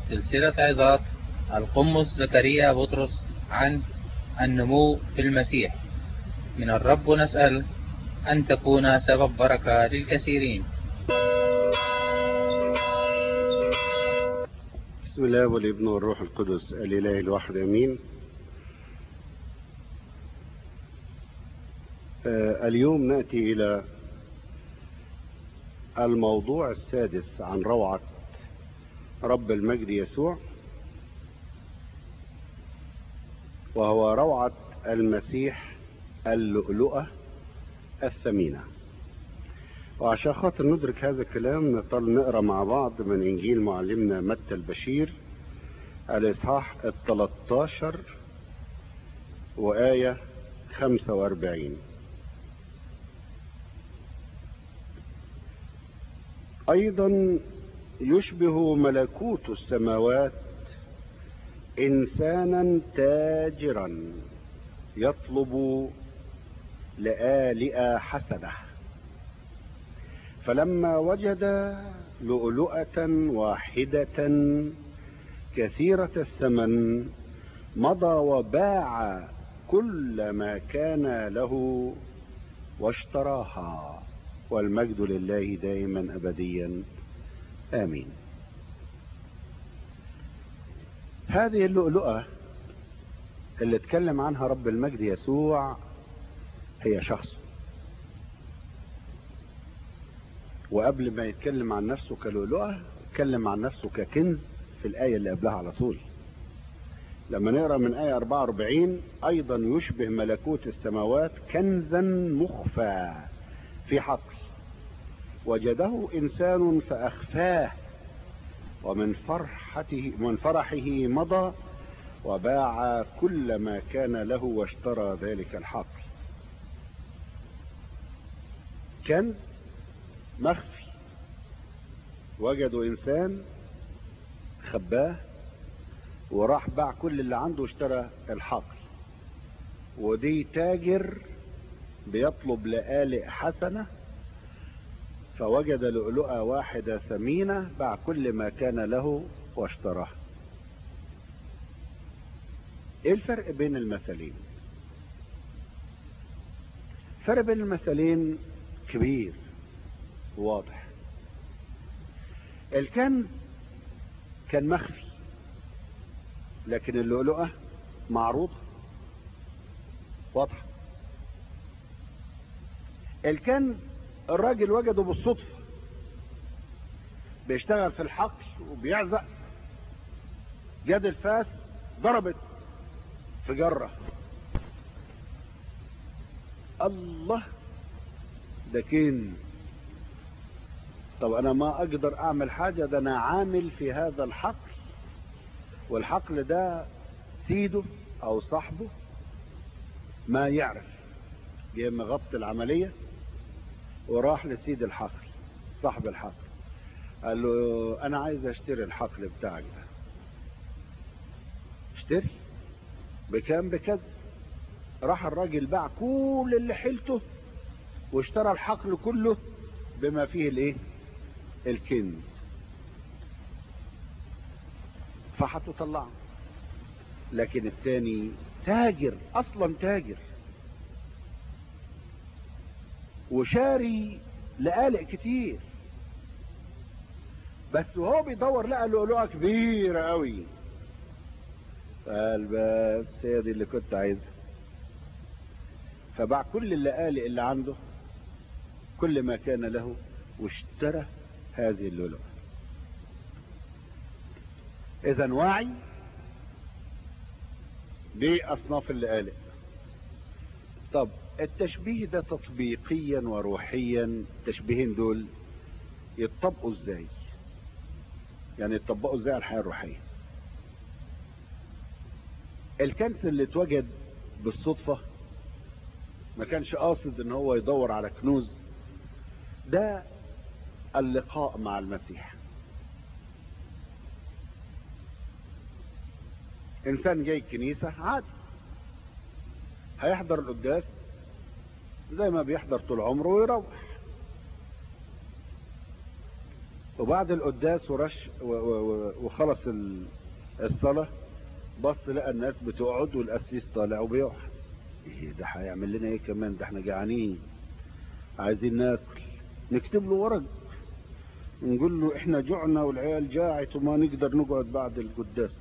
سلسلة عظات القمص زكريا بطرس عن النمو في المسيح من الرب نسأل أن تكون سبب بركة للكثيرين بسم الله والابن والروح القدس الإله الواحد أمين آه اليوم نأتي إلى الموضوع السادس عن روعة رب المجد يسوع وهو روعة المسيح اللؤلؤة الثمينة وعشان خاطر ندرك هذا الكلام نضطر نقرا مع بعض من انجيل معلمنا متى البشير الاصحاح ال 13 وآية 45 أيضا يشبه ملكوت السماوات إنسانا تاجرا يطلب لآلئة حسنة فلما وجد لؤلؤة واحدة كثيرة الثمن مضى وباع كل ما كان له واشتراها والمجد لله دائما أبديا آمين هذه اللؤلؤة اللي اتكلم عنها رب المجد يسوع هي شخص وقبل ما يتكلم عن نفسه كلؤلؤة اتكلم عن نفسه ككنز في الآية اللي قبلها على طول لما نقرا من آية 44 أيضا يشبه ملكوت السماوات كنزا مخفى في حقل وجده إنسان فأخفاه ومن فرحته من فرحه مضى وباع كل ما كان له واشترى ذلك الحقل كنز مخفي وجدوا انسان خباه وراح باع كل اللي عنده واشترى الحقل ودي تاجر بيطلب لآلئ حسنة فوجد لؤلؤة واحدة ثمينة باع كل ما كان له واشتراه ايه الفرق بين المثلين الفرق بين المثلين كبير واضح الكنز كان مخفي لكن اللؤلؤة معروضة واضحة الكنز الراجل وجده بالصدفة بيشتغل في الحقل وبيعزق جاد الفاس ضربت في جرة الله ده كنز طب انا ما اقدر اعمل حاجة ده انا عامل في هذا الحقل والحقل ده سيده او صاحبه ما يعرف جه مغطي العملية وراح لسيد الحقل صاحب الحقل قال له انا عايز اشتري الحقل بتاعك ده اشتري بكام بكذا راح الراجل باع كل اللي حيلته واشترى الحقل كله بما فيه الايه الكنز فحطوا طلعه لكن الثاني تاجر اصلا تاجر وشاري لقالق كتير بس وهو بيدور لقى لؤلؤه كبيره قوي قال بس هي دي اللي كنت عايزها فباع كل اللقالق اللي عنده كل ما كان له واشترى هذه اللؤلؤه اذا واعي باصناف اللقالق طب التشبيه ده تطبيقيا وروحيا التشبيهين دول يتطبقوا ازاي يعني يتطبقوا ازاي على الحياه الروحيه الكنس اللي اتوجد بالصدفه ما كانش قاصد ان هو يدور على كنوز ده اللقاء مع المسيح انسان جاي الكنيسه عادي هيحضر القداس زي ما بيحضر طول عمره ويروح وبعد القداس ورش و- و- و- وخلص ال- الصلاة بص لقى الناس بتقعد والقسيس طالع وبيوحد ايه ده هيعمل لنا ايه كمان ده احنا جعانين عايزين ناكل نكتب له ورق نقول له احنا جوعنا والعيال جاعت وما نقدر نقعد بعد القداس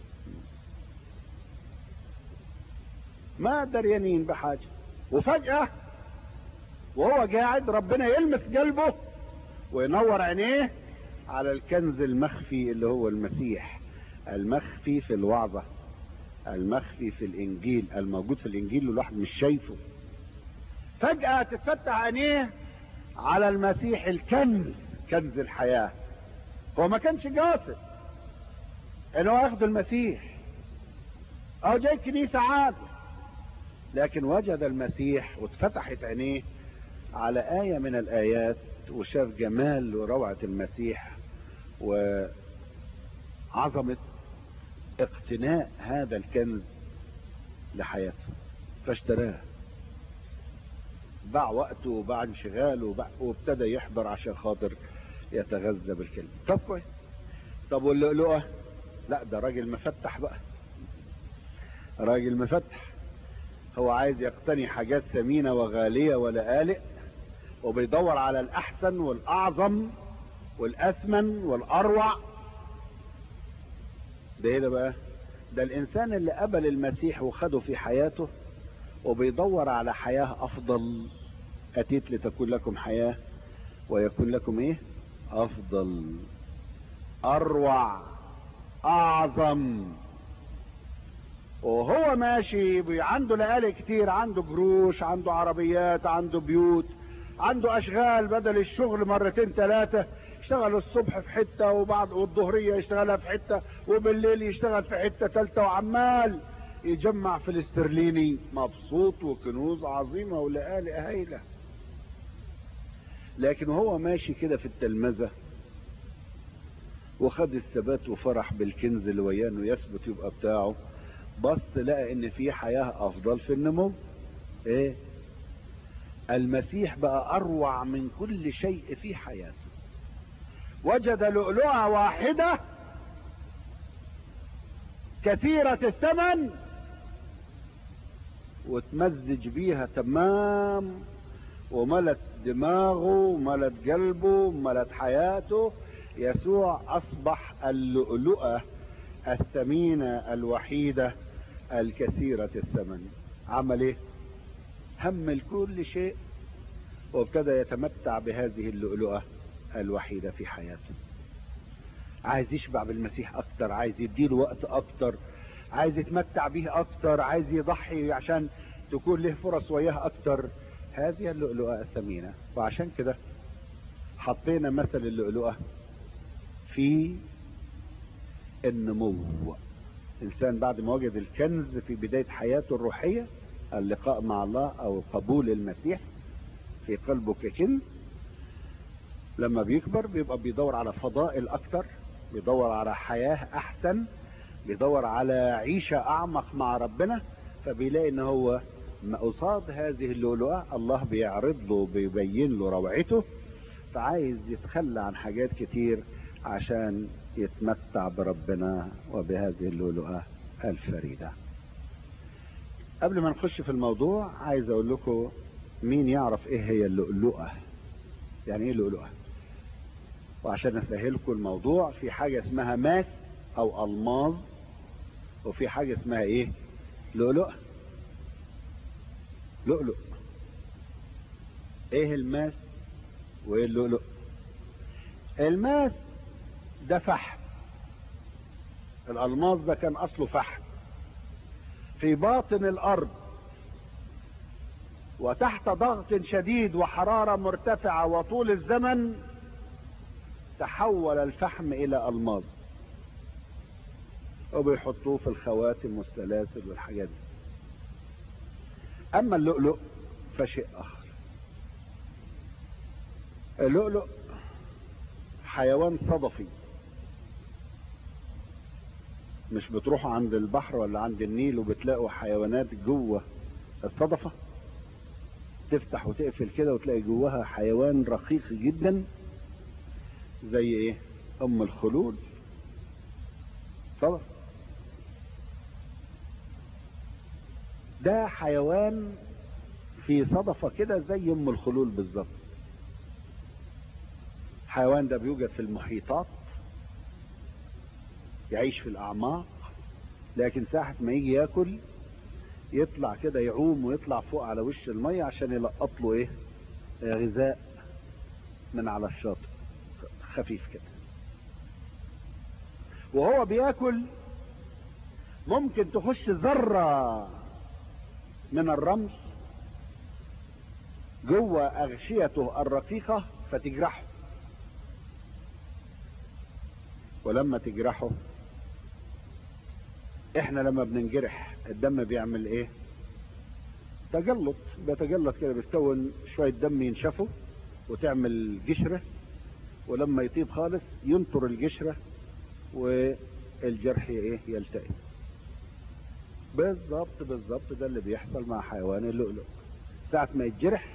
ما دريانين بحاجة وفجأة وهو قاعد ربنا يلمس قلبه وينور عينيه على الكنز المخفي اللي هو المسيح المخفي في الوعظة المخفي في الانجيل الموجود في الانجيل الواحد مش شايفه فجأة تتفتح عينيه على المسيح الكنز كنز الحياة هو ما كانش قاصد انه ياخد المسيح او جاي كنيسة عادي لكن وجد المسيح واتفتحت عينيه على آية من الآيات وشاف جمال وروعة المسيح وعظمة اقتناء هذا الكنز لحياته فاشتراه باع وقته وباع انشغاله وباع وابتدى يحضر عشان خاطر يتغذى بالكلمة طب كويس طب واللؤلؤة لا ده راجل مفتح بقى راجل مفتح هو عايز يقتني حاجات ثمينة وغالية ولا قالق وبيدور على الأحسن والأعظم والأثمن والأروع ده ايه ده بقى ده الإنسان اللي قبل المسيح وخده في حياته وبيدور على حياة أفضل أتيت لتكون لكم حياة ويكون لكم إيه أفضل أروع أعظم وهو ماشي بي- عنده لقالق كتير عنده جروش عنده عربيات عنده بيوت عنده أشغال بدل الشغل مرتين ثلاثة يشتغل الصبح في حتة وبعد والظهرية يشتغلها في حتة وبالليل يشتغل في حتة ثالثة وعمال يجمع في الاسترليني مبسوط وكنوز عظيمة ولقالق هايلة لكن وهو ماشي كده في التلمذة وخد الثبات وفرح بالكنز اللي وياه انه يثبت يبقى بتاعه بص لقى ان في حياة افضل في النمو ايه المسيح بقى اروع من كل شيء في حياته وجد لؤلؤة واحدة كثيرة الثمن وتمزج بيها تمام وملت دماغه وملت قلبه وملت حياته يسوع اصبح اللؤلؤة الثمينة الوحيدة الكثيرة الثمن عمل ايه همل كل شيء وابتدى يتمتع بهذه اللؤلؤة الوحيدة في حياته عايز يشبع بالمسيح اكتر عايز يديله وقت اكتر عايز يتمتع به اكتر عايز يضحي عشان تكون له فرص وياه اكتر هذه اللؤلؤة الثمينة وعشان كده حطينا مثل اللؤلؤة في النمو انسان بعد ما وجد الكنز في بداية حياته الروحية اللقاء مع الله او قبول المسيح في قلبه ككنز لما بيكبر بيبقى بيدور على فضائل اكتر بيدور على حياة احسن بيدور على عيشة اعمق مع ربنا فبيلاقي ان هو ما قصاد هذه اللؤلؤة الله بيعرض له بيبين له روعته فعايز يتخلى عن حاجات كتير عشان يتمتع بربنا وبهذه اللؤلؤة الفريدة قبل ما نخش في الموضوع عايز اقول لكم مين يعرف ايه هي اللؤلؤة يعني ايه لؤلؤة وعشان اسهلكم الموضوع في حاجة اسمها ماس او الماظ وفي حاجة اسمها ايه لؤلؤة لؤلؤ ايه الماس وايه اللؤلؤ الماس ده فحم الالماس ده كان اصله فحم في باطن الارض وتحت ضغط شديد وحرارة مرتفعة وطول الزمن تحول الفحم الى الماس وبيحطوه في الخواتم والسلاسل والحاجات دي اما اللؤلؤ فشيء اخر اللؤلؤ حيوان صدفي مش بتروحوا عند البحر ولا عند النيل وبتلاقوا حيوانات جوه الصدفة تفتح وتقفل كده وتلاقي جواها حيوان رقيق جدا زي ايه ام الخلول طبعا ده حيوان في صدفة كده زي ام الخلول بالظبط الحيوان ده بيوجد في المحيطات يعيش في الاعماق لكن ساعة ما يجي ياكل يطلع كده يعوم ويطلع فوق على وش المية عشان يلقط له ايه غذاء من على الشاطئ خفيف كده وهو بياكل ممكن تخش ذرة من الرمل جوه اغشيته الرقيقة فتجرحه ولما تجرحه احنا لما بننجرح الدم بيعمل ايه تجلط بيتجلط كده بيتكون شوية دم ينشفوا وتعمل قشرة ولما يطيب خالص ينطر القشرة والجرح ايه يلتئم بالظبط بالظبط ده اللي بيحصل مع حيوان اللؤلؤ ساعة ما يتجرح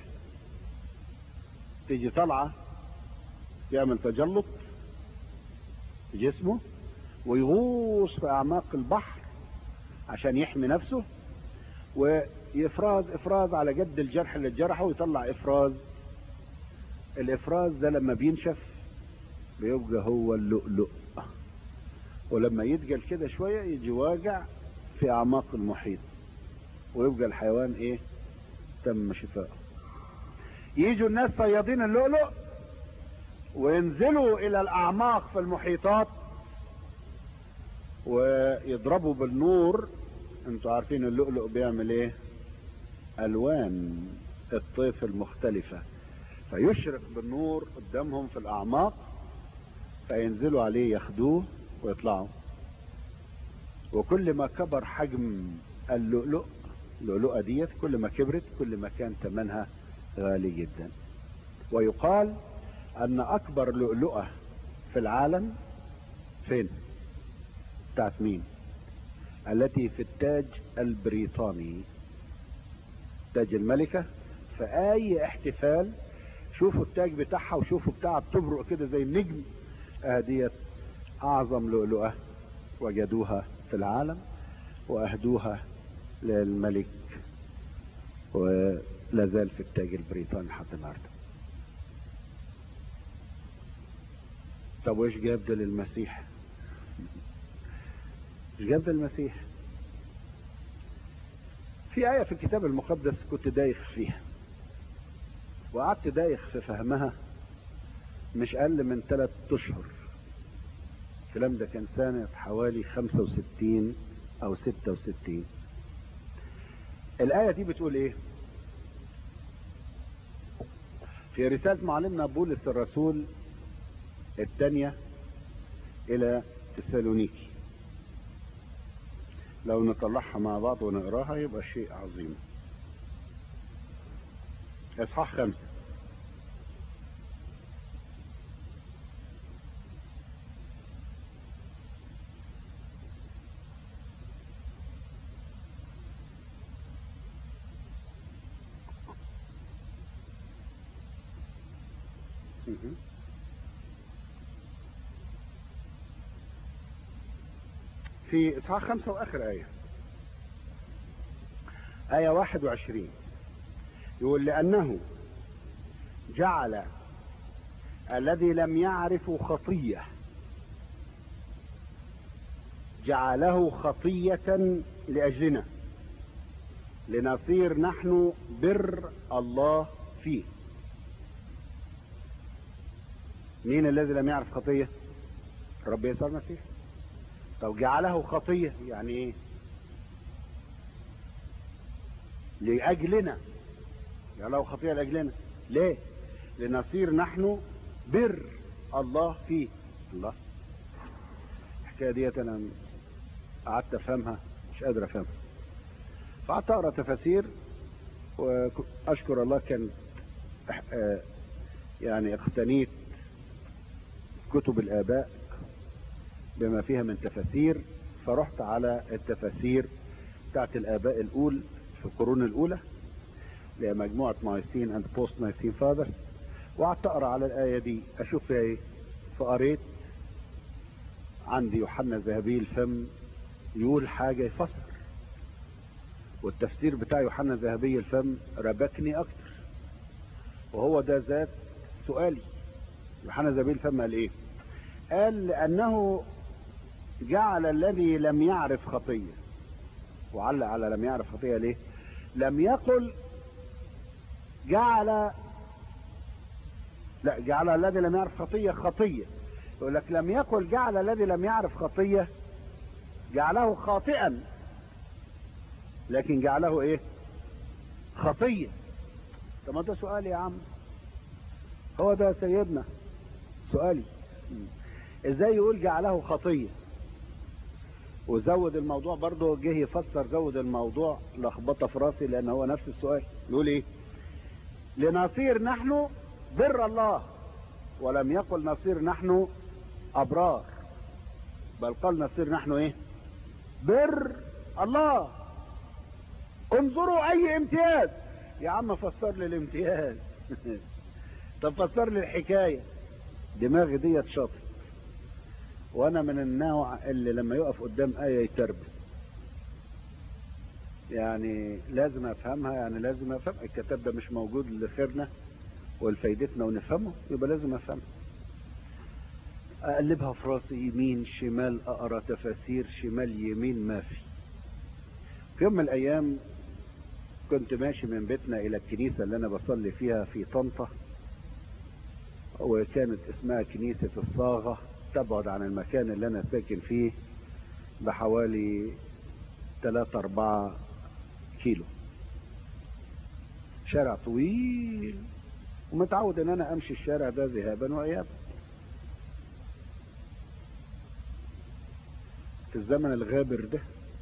تيجي طلعة يعمل تجلط في جسمه ويغوص في اعماق البحر عشان يحمي نفسه ويفراز افراز على قد الجرح اللي اتجرحه ويطلع افراز الافراز ده لما بينشف بيبقى هو اللؤلؤ ولما يتقل كده شوية يجي واجع في اعماق المحيط ويبقى الحيوان ايه تم شفاءه يجوا الناس صيادين اللؤلؤ وينزلوا الى الاعماق في المحيطات ويضربوا بالنور انتوا عارفين اللؤلؤ بيعمل ايه الوان الطيف المختلفة فيشرق بالنور قدامهم في الاعماق فينزلوا عليه ياخدوه ويطلعوا وكل ما كبر حجم اللؤلؤ اللؤلؤة ديت كل ما كبرت كل ما كان ثمنها غالي جدا ويقال ان اكبر لؤلؤة في العالم فين بتاعت مين التي في التاج البريطاني تاج الملكة في اي احتفال شوفوا التاج بتاعها وشوفوا بتاعها بتبرق كده زي النجم اهديت اعظم لؤلؤة وجدوها في العالم واهدوها للملك ولا زال في التاج البريطاني لحد النهارده طب وايش جاب ده للمسيح ايش جاب ده للمسيح في آية في الكتاب المقدس كنت دايخ فيها وقعدت دايخ في فهمها مش أقل من ثلاث أشهر الكلام ده كان سنة حوالي 65 أو 66 الآية دي بتقول إيه؟ في رسالة معلمنا بولس الرسول الثانية إلى تسالونيكي لو نطلعها مع بعض ونقراها يبقى شيء عظيم اصحاح خمسة في إصحاح خمسة وآخر آية آية واحد وعشرين يقول لأنه جعل الذي لم يعرف خطية جعله خطية لأجلنا لنصير نحن بر الله فيه مين الذي لم يعرف خطية رب يسوع المسيح طب جعله خطية يعني ايه لأجلنا جعله خطية لأجلنا ليه لنصير نحن بر الله فيه الله الحكاية ديت انا قعدت افهمها مش قادر افهمها فقعدت اقرا تفاسير واشكر الله كان يعني اقتنيت كتب الاباء بما فيها من تفاسير فرحت على التفاسير بتاعت الاباء الاول في القرون الاولى لمجموعة نايسين اند بوست نايسين فاذرز وقعدت اقرا على الايه دي اشوف فيها ايه فقريت عندي يوحنا ذهبي الفم يقول حاجة يفسر والتفسير بتاع يوحنا ذهبي الفم ربكني اكتر وهو ده ذات سؤالي يوحنا ذهبي الفم قال ايه قال لانه جعل الذي لم يعرف خطية وعلق على لم يعرف خطية ليه لم يقل جعل لا جعل الذي لم يعرف خطية خطية يقول لك لم يقل جعل الذي لم يعرف خطية جعله خاطئا لكن جعله ايه خطية طب ما ده سؤالي يا عم هو ده سيدنا سؤالي ازاي يقول جعله خطية وزود الموضوع برضه جه يفسر زود الموضوع لخبطه في راسي لان هو نفس السؤال يقول ايه لنصير نحن بر الله ولم يقل نصير نحن ابرار بل قال نصير نحن ايه بر الله انظروا اي امتياز يا عم فسر لي الامتياز طب فسر لي الحكايه دماغي ديت شاطر وانا من النوع اللي لما يقف قدام ايه يتربي يعني لازم افهمها يعني لازم افهم الكتاب ده مش موجود لخيرنا ولفايدتنا ونفهمه يبقى لازم افهمه اقلبها في راسي يمين شمال اقرا تفاسير شمال يمين ما في في يوم من الايام كنت ماشي من بيتنا الى الكنيسه اللي انا بصلي فيها في طنطا وكانت اسمها كنيسه الصاغه تبعد عن المكان اللي انا ساكن فيه بحوالي 3 4 كيلو شارع طويل ومتعود ان انا امشي الشارع ده ذهابا وايابا في الزمن الغابر ده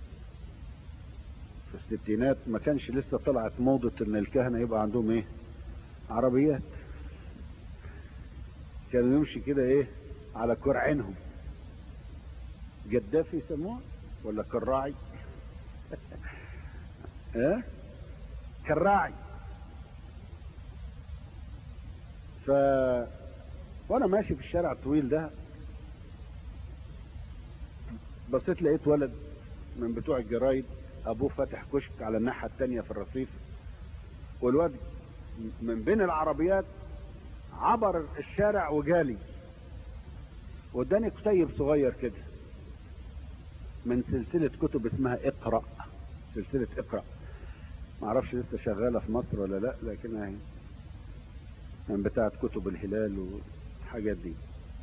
في الستينات ما كانش لسه طلعت موضة ان الكهنة يبقى عندهم ايه عربيات كانوا يمشي كده ايه على كرعينهم جداف يسموه ولا كراعي ها كراعي ف وانا ماشي في الشارع الطويل ده بصيت لقيت ولد من بتوع الجرايد ابوه فاتح كشك على الناحيه التانية في الرصيف والواد من بين العربيات عبر الشارع وجالي واداني كتيب صغير كده من سلسلة كتب اسمها اقرأ سلسلة اقرأ معرفش لسه شغالة في مصر ولا لا لكنها هي من بتاعة كتب الهلال والحاجات دي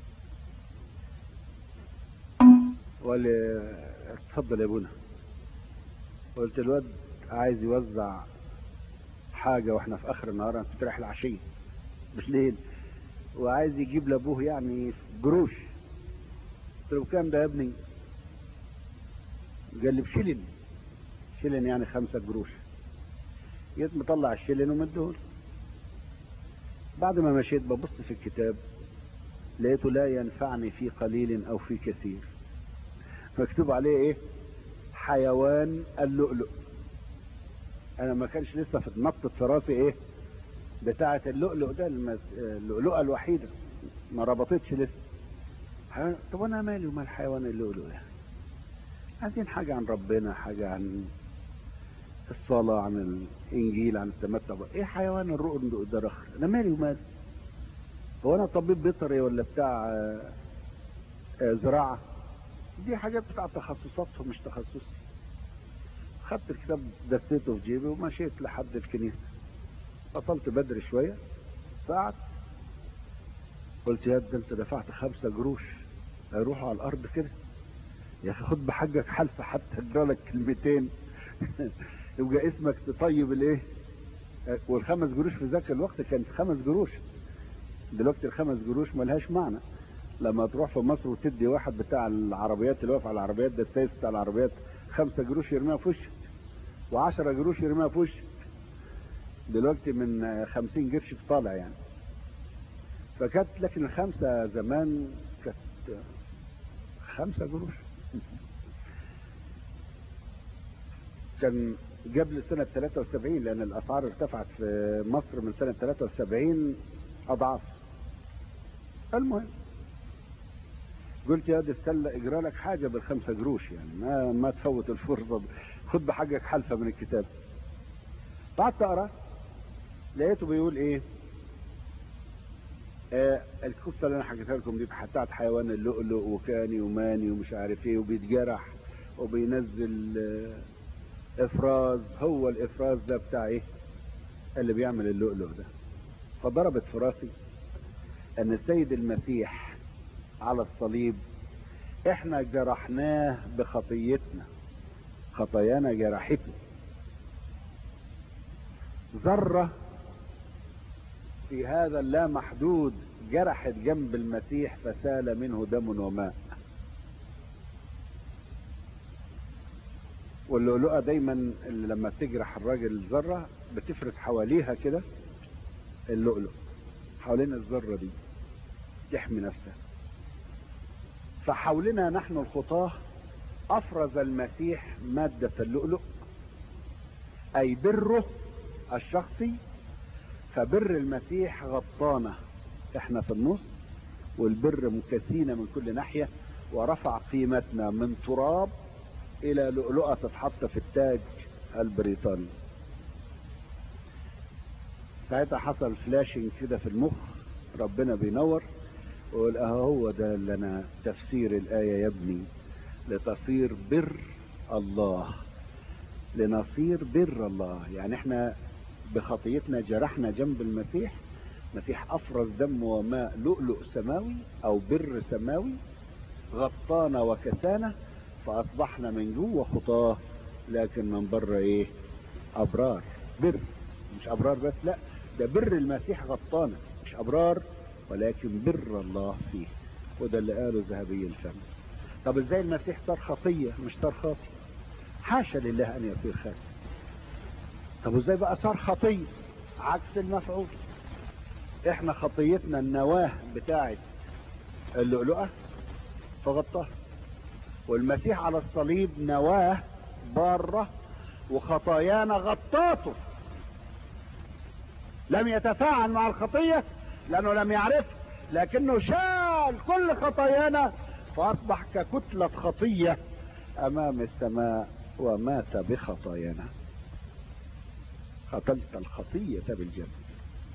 وقال لي اتفضل يا ابونا قلت الواد عايز يوزع حاجة واحنا في اخر النهار انا كنت رايح العشية بالليل وعايز يجيب لابوه يعني جروش قلت له كام ده يا ابني قال لي بشلن شلن يعني خمسة جروش جيت مطلع الشلن ومديهوله بعد ما مشيت ببص في الكتاب لقيته لا ينفعني في قليل او في كثير مكتوب عليه ايه حيوان اللؤلؤ انا ما كانش لسه في نطت في راسي ايه بتاعة اللؤلؤ ده المس... اللؤلؤة الوحيدة ما ربطتش لسه حيوان... طب انا مالي ومال حيوان اللؤلؤ ده عايزين حاجة عن ربنا حاجة عن الصلاة عن الانجيل عن التمتع ايه حيوان الرؤل ده رخر انا مالي ومال هو انا طبيب بيطري ولا بتاع آه، آه، زراعة دي حاجات بتاع تخصصاتهم مش تخصصي خدت الكتاب دسيته في جيبي ومشيت لحد الكنيسة وصلت بدري شوية فقعدت قلت يا ده انت دفعت خمسة جروش هيروحوا على الارض كده يا اخي خد بحجك حلفة حتى ادرالك كلمتين يبقى اسمك تطيب الايه والخمس جروش في ذاك الوقت كانت خمس جروش دلوقتي الخمس جروش ملهاش معنى لما تروح في مصر وتدي واحد بتاع العربيات اللي واقف على العربيات ده السيس بتاع العربيات خمسة جروش يرميها في وشك وعشرة جروش يرميها في وشك دلوقتي من خمسين قرش في طالع يعني فكانت لكن الخمسة زمان كانت خمسة جروش كان قبل سنة 73 لأن الأسعار ارتفعت في مصر من سنة 73 أضعاف المهم قلت يا دي السله اجرى لك حاجه بالخمسه قروش يعني ما ما تفوت الفرصه دي. خد بحقك حلفه من الكتاب قعدت اقرا لقيته بيقول ايه آه القصه اللي انا حكيتها لكم دي بتاعت حيوان اللؤلؤ وكاني وماني ومش عارف ايه وبيتجرح وبينزل آه افراز هو الافراز ده بتاع ايه اللي بيعمل اللؤلؤ ده فضربت في راسي ان السيد المسيح على الصليب احنا جرحناه بخطيتنا خطايانا جرحته ذرة في هذا اللا محدود جرحت جنب المسيح فسال منه دم وماء واللؤلؤة دايما اللي لما بتجرح الراجل ذرة بتفرز حواليها كده اللؤلؤ حوالين الذرة دي تحمي نفسها فحولنا نحن الخطاة أفرز المسيح مادة اللؤلؤ أي بره الشخصي فبر المسيح غطانا احنا في النص والبر مكسينا من كل ناحية ورفع قيمتنا من تراب الى لؤلؤة تتحط في التاج البريطاني ساعتها حصل فلاشنج كده في المخ ربنا بينور ويقول اهو هو ده اللي انا تفسير الايه يا ابني لتصير بر الله لنصير بر الله يعني احنا بخطيتنا جرحنا جنب المسيح مسيح افرز دم وماء لؤلؤ سماوي او بر سماوي غطانا وكسانا فاصبحنا من جوه خطاه لكن من بره ايه ابرار بر مش ابرار بس لا ده بر المسيح غطانا مش ابرار ولكن بر الله فيه وده اللي قاله ذهبي الفم طب ازاي المسيح صار خطيه مش صار خاطي حاشا لله ان يصير خاطئ طب ازاي بقى صار خطيه عكس المفعول احنا خطيتنا النواه بتاعه اللؤلؤه فغطاها والمسيح على الصليب نواه باره وخطايانا غطاته لم يتفاعل مع الخطيه لانه لم يعرف لكنه شال كل خطايانا فاصبح ككتله خطيه امام السماء ومات بخطايانا قتلت الخطيه بالجسد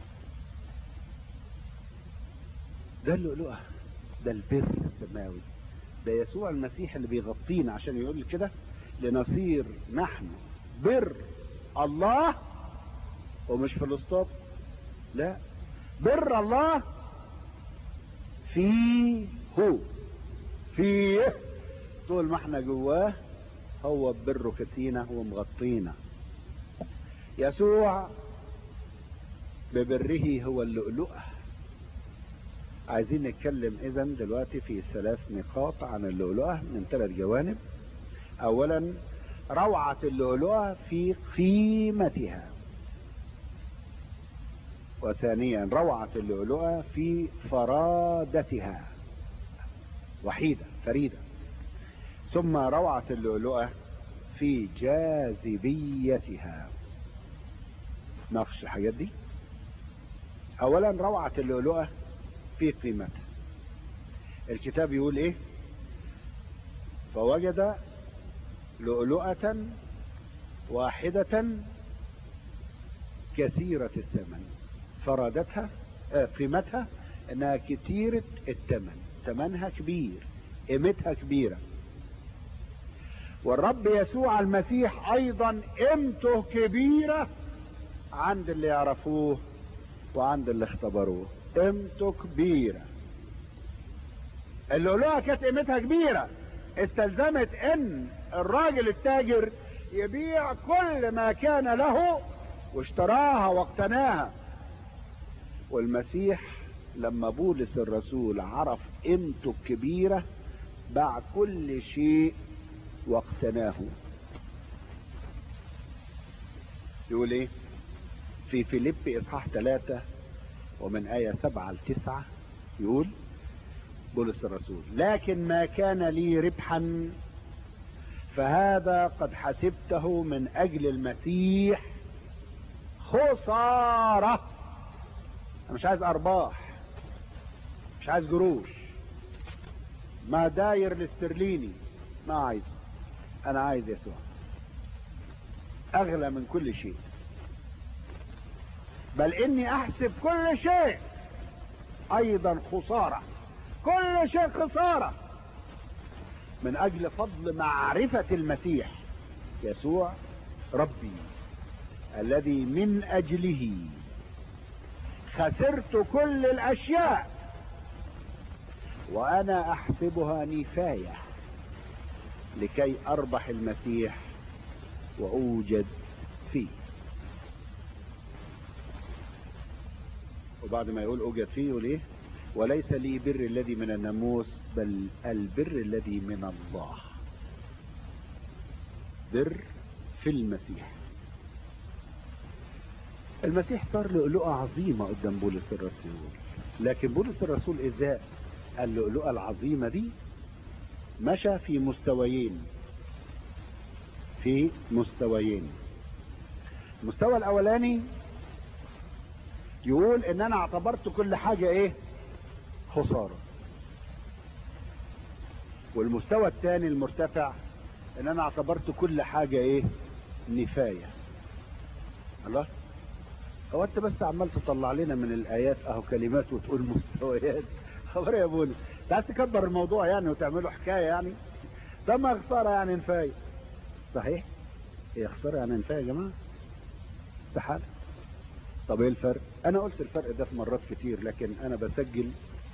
ده اللؤلؤه ده البر السماوي ده يسوع المسيح اللي بيغطينا عشان يقول كده لنصير نحن بر الله ومش فلسطين لا بر الله فيه فيه طول ما احنا جواه هو بره كسينا ومغطينا يسوع ببره هو اللؤلؤة عايزين نتكلم اذا دلوقتي في ثلاث نقاط عن اللؤلؤة من ثلاث جوانب اولا روعة اللؤلؤة في قيمتها وثانيا روعة اللؤلؤة في فرادتها وحيدة فريدة ثم روعة اللؤلؤة في جاذبيتها ناقش الحاجات دي اولا روعة اللؤلؤة في قيمتها الكتاب يقول ايه فوجد لؤلؤة واحدة كثيرة الثمن فرادتها آه قيمتها انها كتيرة الثمن ثمنها كبير قيمتها كبيرة والرب يسوع المسيح ايضا قيمته كبيرة عند اللي يعرفوه وعند اللي اختبروه قيمته كبيرة اللؤلؤة كانت قيمتها كبيرة استلزمت ان الراجل التاجر يبيع كل ما كان له واشتراها واقتناها والمسيح لما بولس الرسول عرف قيمته الكبيرة باع كل شيء واقتناه يقول ايه في فيليب اصحاح ثلاثة ومن آية سبعة لتسعة يقول بولس الرسول لكن ما كان لي ربحا فهذا قد حسبته من اجل المسيح خسارة انا مش عايز ارباح مش عايز جروش ما داير الاسترليني ما عايز انا عايز يسوع اغلى من كل شيء بل اني احسب كل شيء ايضا خسارة كل شيء خسارة من اجل فضل معرفة المسيح يسوع ربي الذي من اجله خسرت كل الاشياء وانا احسبها نفاية لكي اربح المسيح واوجد فيه وبعد ما يقول اوجد فيه يقول ايه وليس لي بر الذي من الناموس بل البر الذي من الله بر في المسيح المسيح صار لؤلؤة عظيمة قدام بولس الرسول لكن بولس الرسول ازاء اللؤلؤة العظيمة دي مشى في مستويين في مستويين المستوى الاولاني يقول ان انا اعتبرت كل حاجة ايه خسارة والمستوى الثاني المرتفع ان انا اعتبرت كل حاجة ايه نفاية الله هو انت بس عمال تطلع لنا من الايات اهو كلمات وتقول مستويات خبر يا ابونا انت عايز تكبر الموضوع يعني وتعمله حكاية يعني ده ما خسارة يعني نفاية صحيح هي خسارة يعني نفاية يا جماعة استحالة طب ايه الفرق انا قلت الفرق ده في مرات كتير لكن انا بسجل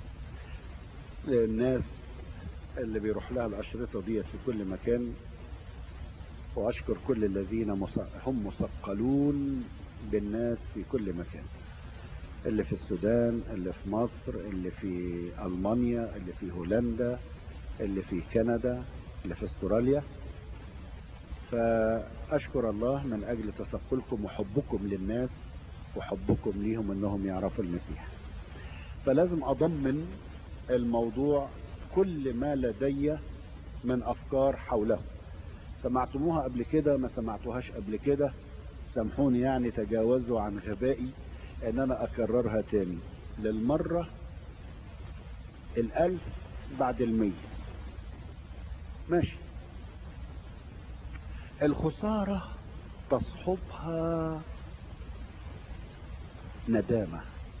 للناس اللي بيروح لها الاشرطة ديت في كل مكان واشكر كل الذين هم مثقلون بالناس في كل مكان اللي في السودان اللي في مصر اللي في المانيا اللي في هولندا اللي في كندا اللي في استراليا فاشكر الله من اجل تثقلكم وحبكم للناس وحبكم ليهم انهم يعرفوا المسيح فلازم اضمن الموضوع كل ما لدي من افكار حوله سمعتموها قبل كده ما سمعتوهاش قبل كده سامحوني يعني تجاوزوا عن غبائي ان انا اكررها تاني للمرة الالف بعد المية ماشي الخسارة تصحبها ندامة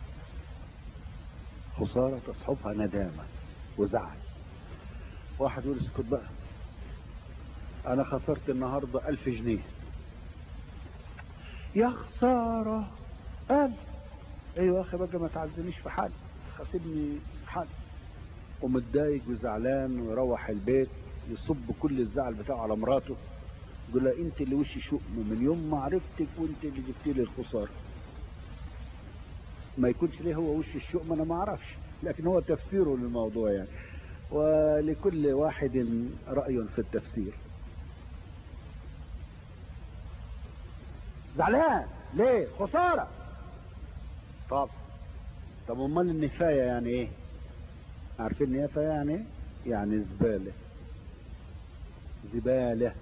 خسارة تصحبها ندامة وزعل واحد يقول اسكت بقى انا خسرت النهاردة الف جنيه يا خسارة قال ايوه اخي بقى ما تعزنيش في حالي خاسبني في حالي ومتضايق وزعلان ويروح البيت يصب كل الزعل بتاعه على مراته يقول لها انت اللي وشي شؤم من يوم ما عرفتك وانت اللي جبت لي الخساره ما يكونش ليه هو وش الشؤم انا ما اعرفش لكن هو تفسيره للموضوع يعني ولكل واحد رأي في التفسير زعلان ليه خسارة طب طب امال النفاية يعني ايه عارفين النفاية يعني ايه يعني زبالة زبالة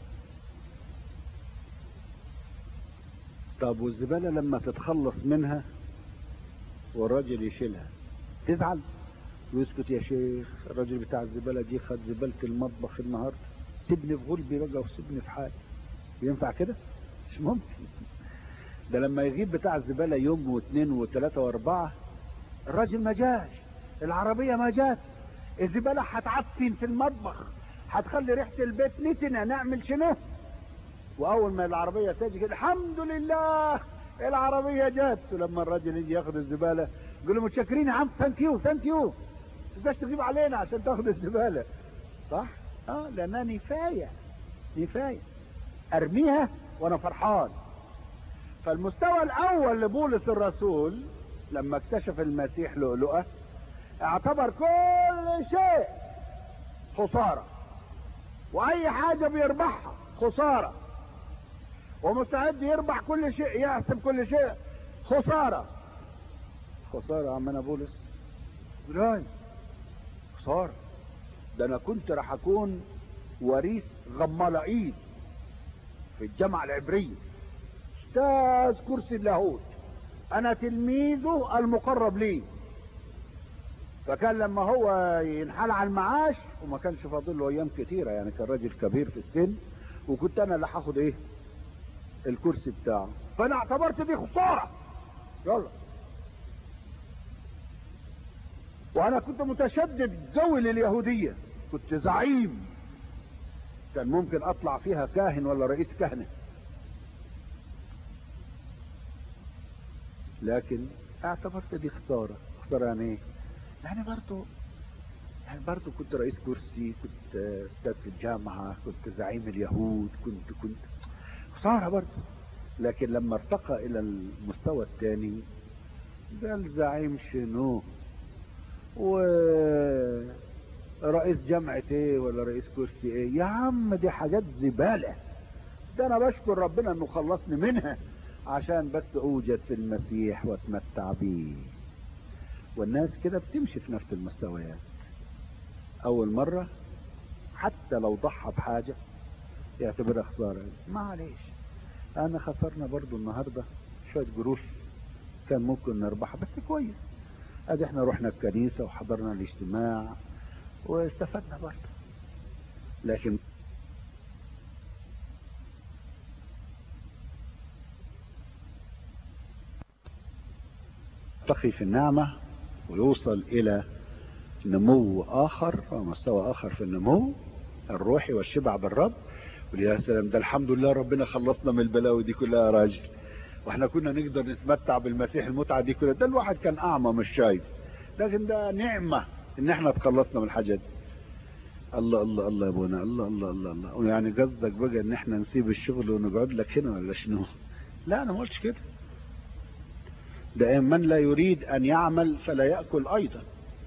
طب والزبالة لما تتخلص منها والراجل يشيلها تزعل ويسكت يا شيخ الراجل بتاع الزبالة دي خد زبالة المطبخ النهاردة سيبني في غلبي بقى وسيبني في حالي ينفع كده مش ممكن ده لما يغيب بتاع الزبالة يوم واثنين وثلاثة واربعة الراجل ما جاش العربية ما جات الزبالة هتعفن في المطبخ هتخلي ريحة البيت نتنة نعمل شنو واول ما العربية تجي كده الحمد لله العربية جت ولما الراجل يجي ياخد الزبالة يقول له متشكرين يا عم ثانك يو ثانك يو تقدرش تغيب علينا عشان تاخد الزبالة صح اه لانها نفاية نفاية ارميها وانا فرحان فالمستوى الاول لبولس الرسول لما اكتشف المسيح لؤلؤة اعتبر كل شيء خسارة واي حاجة بيربحها خسارة ومستعد يربح كل شيء يحسب كل شيء خسارة خسارة عمنا بولس براي خسارة ده انا كنت راح اكون وريث غمالائيل في الجامعة العبرية استاذ كرسي اللاهوت انا تلميذه المقرب لي فكان لما هو ينحل على المعاش وما كانش فاضل له ايام كتيره يعني كان راجل كبير في السن وكنت انا اللي هاخد ايه الكرسي بتاعه فانا اعتبرت دي خساره يلا وانا كنت متشدد قوي لليهوديه كنت زعيم كان ممكن اطلع فيها كاهن ولا رئيس كهنه لكن اعتبرت دي خساره خساره يعني ايه يعني برضه يعني برضه كنت رئيس كرسي كنت استاذ في الجامعه كنت زعيم اليهود كنت كنت خساره برضه لكن لما ارتقى الى المستوى الثاني قال زعيم شنو ورئيس جامعة ايه ولا رئيس كرسي ايه يا عم دي حاجات زبالة ده انا بشكر ربنا انه خلصني منها عشان بس اوجد في المسيح واتمتع بيه والناس كده بتمشي في نفس المستويات اول مرة حتى لو ضحى بحاجة يعتبرها خسارة معلش انا خسرنا برضو النهاردة شوية قروش كان ممكن نربحها بس كويس ادي احنا رحنا الكنيسة وحضرنا الاجتماع واستفدنا برضه لكن يرتقي في النعمة ويوصل إلى نمو آخر ومستوى آخر في النمو الروحي والشبع بالرب يا سلام ده الحمد لله ربنا خلصنا من البلاوي دي كلها يا راجل واحنا كنا نقدر نتمتع بالمسيح المتعة دي كلها ده الواحد كان أعمى مش شايف لكن ده نعمة إن احنا تخلصنا من الحاجات دي الله الله الله يا ابونا الله الله الله الله ويعني قصدك بقى ان احنا نسيب الشغل ونقعد لك هنا ولا شنو لا انا ما قلتش كده ده من لا يريد ان يعمل فلا ياكل ايضا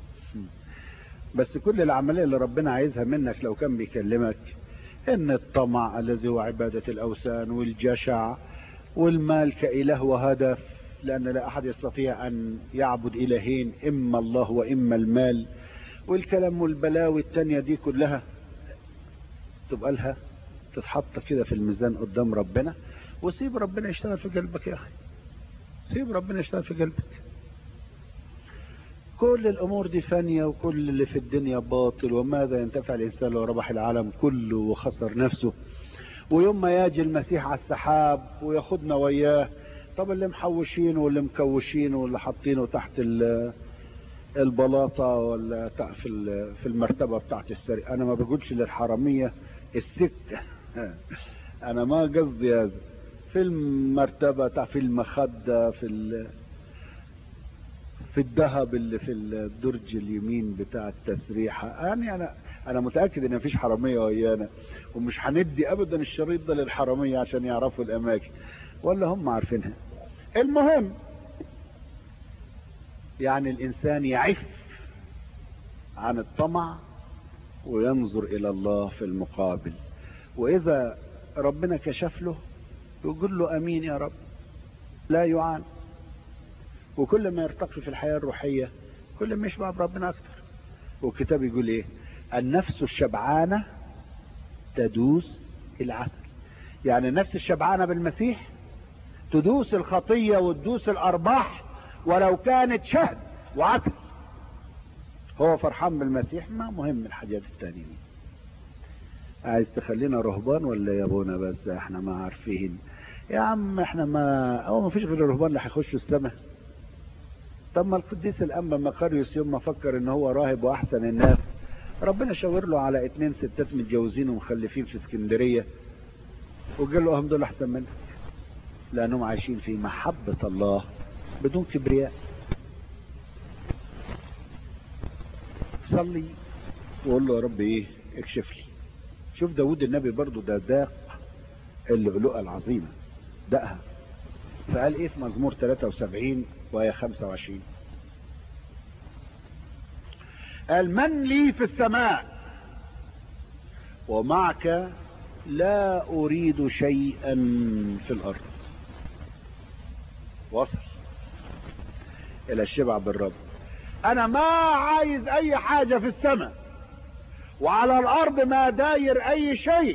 بس كل العمليه اللي ربنا عايزها منك لو كان بيكلمك ان الطمع الذي هو عباده الاوثان والجشع والمال كاله وهدف لان لا احد يستطيع ان يعبد الهين اما الله واما المال والكلام والبلاوي التانية دي كلها تبقى لها تتحط كده في الميزان قدام ربنا وسيب ربنا يشتغل في قلبك يا اخي سيب ربنا يشتغل في قلبك كل الامور دي فانية وكل اللي في الدنيا باطل وماذا ينتفع الانسان لو ربح العالم كله وخسر نفسه ويوم ما يجي المسيح على السحاب وياخدنا وياه طب اللي محوشينه واللي مكوشينه واللي حاطينه تحت البلاطة ولا في في المرتبة بتاعت السرقة أنا ما بقولش للحرامية الستة أنا ما قصدي هذا في المرتبة في المخدة في ال... في الذهب اللي في الدرج اليمين بتاع التسريحة يعني أنا أنا متأكد إن مفيش حرامية ويانا ومش هندي أبدا الشريط ده للحرامية عشان يعرفوا الأماكن ولا هم عارفينها المهم يعني الإنسان يعف عن الطمع وينظر إلى الله في المقابل وإذا ربنا كشف له يقول له أمين يا رب لا يعان وكل ما يرتقي في الحياة الروحية كل ما يشبع بربنا أكثر والكتاب يقول إيه النفس الشبعانة تدوس العسل يعني النفس الشبعانة بالمسيح تدوس الخطية وتدوس الأرباح ولو كانت شهد وعسل هو فرحان بالمسيح ما مهم الحاجات التانية دي عايز تخلينا رهبان ولا يا ابونا بس احنا ما عارفين يا عم احنا ما هو ما فيش غير الرهبان اللي هيخشوا السماء طب ما القديس الانبا مقاريوس يوم ما فكر ان هو راهب واحسن الناس ربنا شاور له على اتنين ستات متجوزين ومخلفين في اسكندريه وقال له هم دول احسن منك لانهم عايشين في محبه الله بدون كبرياء صلي وقول له يا رب ايه اكشف لي شوف داود النبي برضو ده داق اللؤلؤة العظيمة دقها فقال ايه في مزمور 73 وهي 25 قال من لي في السماء ومعك لا اريد شيئا في الارض وصل الى الشبع بالرب انا ما عايز اي حاجة في السماء وعلى الارض ما داير اي شيء